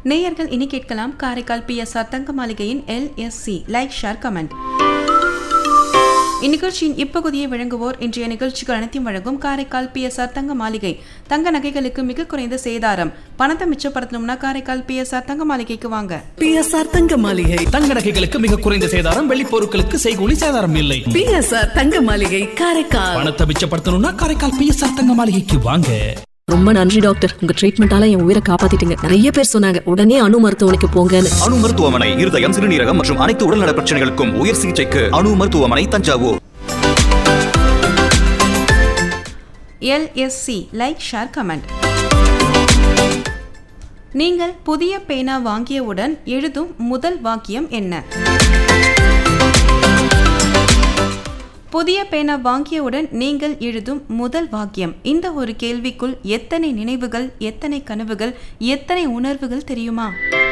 நேயர்கள் இனி கேட்கலாம் காரைக்கால் பிஎஸ்ஆர் தங்க மாளிகையின் எல்எஸ்சி லைக் ஷேர் கமெண்ட் இந்நிகழ்ச்சியின் இப்பகுதியை வழங்குவோர் இன்றைய நிகழ்ச்சிகள் அனைத்தையும் வழங்கும் காரைக்கால் பிஎஸ்ஆர் தங்க மாளிகை தங்க நகைகளுக்கு மிக குறைந்த சேதாரம் பணத்தை மிச்சப்படுத்தணும்னா காரைக்கால் பிஎஸ்ஆர் தங்க மாளிகைக்கு வாங்க பிஎஸ்ஆர் தங்க மாளிகை தங்க நகைகளுக்கு மிக குறைந்த சேதாரம் வெள்ளி பொருட்களுக்கு செய்கூலி சேதாரம் இல்லை பிஎஸ்ஆர் தங்க மாளிகை காரைக்கால் பணத்தை மிச்சப்படுத்தணும்னா காரைக்கால் பிஎஸ்ஆர் தங்க மாளிகைக்கு வாங்க ரொம்ப நன்றி டாக்டர் உங்க ட்ரீட்மெண்டால என் உயிரை காப்பாத்திட்டீங்க நிறைய பேர் சொன்னாங்க உடனே அணு மருத்துவமனைக்கு போங்கன்னு அணு மருத்துவமனை இருதயம் சிறுநீரகம் மற்றும் அனைத்து உடல்நல பிரச்சனைகளுக்கும் உயர் சிகிச்சைக்கு அணு மருத்துவமனை Thanjavur LSC like share comment நீங்கள் புதிய பேனா வாங்கியவுடன் எழுதும் முதல் வாக்கியம் என்ன புதிய பேனா வாங்கியவுடன் நீங்கள் எழுதும் முதல் வாக்கியம் இந்த ஒரு கேள்விக்குள் எத்தனை நினைவுகள் எத்தனை கனவுகள் எத்தனை உணர்வுகள் தெரியுமா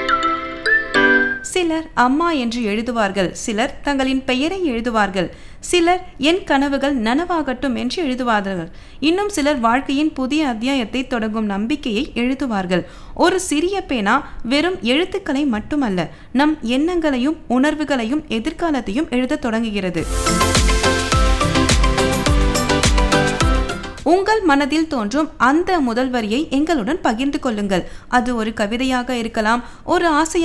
சிலர் அம்மா என்று எழுதுவார்கள் சிலர் தங்களின் பெயரை எழுதுவார்கள் சிலர் என் கனவுகள் நனவாகட்டும் என்று எழுதுவார்கள் இன்னும் சிலர் வாழ்க்கையின் புதிய அத்தியாயத்தை தொடங்கும் நம்பிக்கையை எழுதுவார்கள் ஒரு சிறிய பேனா வெறும் எழுத்துக்களை மட்டுமல்ல நம் எண்ணங்களையும் உணர்வுகளையும் எதிர்காலத்தையும் எழுதத் தொடங்குகிறது உங்கள் மனதில் தோன்றும் அந்த முதல் வரியை எங்களுடன் பகிர்ந்து கொள்ளுங்கள் அது ஒரு கவிதையாக இருக்கலாம் ஒரு ஆசையாக